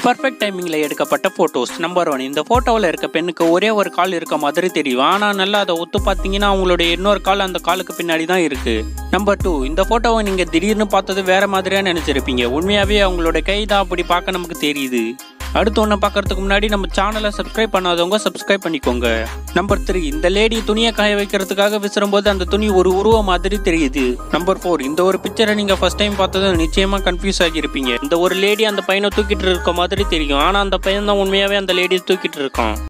perfect டைமிங்ல எடுக்கப்பட்ட photos number one இந்த போட்டோவில் இருக்க பெண்ணுக்கு ஒரே ஒரு கால் இருக்க மாதிரி தெரியும் ஆனா நல்லா அதை ஒத்து பார்த்தீங்கன்னா அவங்களுடைய இன்னொரு கால் அந்த காலுக்கு பின்னாடி தான் இருக்கு நம்பர் டூ இந்த போட்டோவை நீங்க திடீர்னு பார்த்தது வேற மாதிரியா நினைச்சிருப்பீங்க உண்மையாவே அவங்களோட கை தான் அப்படி பார்க்க நமக்கு தெரியுது அடுத்து ஒன்று பார்க்கறதுக்கு முன்னாடி நம்ம சேனலை சப்ஸ்கிரைப் பண்ணாதவங்க சப்ஸ்கிரைப் பண்ணிக்கோங்க நம்பர் த்ரீ இந்த லேடி துணியை காய வைக்கிறதுக்காக விசிறும்போது அந்த துணி ஒரு உருவம் மாதிரி தெரியுது நம்பர் ஃபோர் இந்த ஒரு பிக்சரை நீங்க ஃபர்ஸ்ட் டைம் பார்த்தது நிச்சயமா கன்ஃபியூஸ் ஆகியிருப்பீங்க இந்த ஒரு லேடி அந்த பையனை தூக்கிட்டு இருக்க மாதிரி தெரியும் ஆனா அந்த பையன் தான் உண்மையாவே அந்த லேடியை தூக்கிட்டு இருக்கான்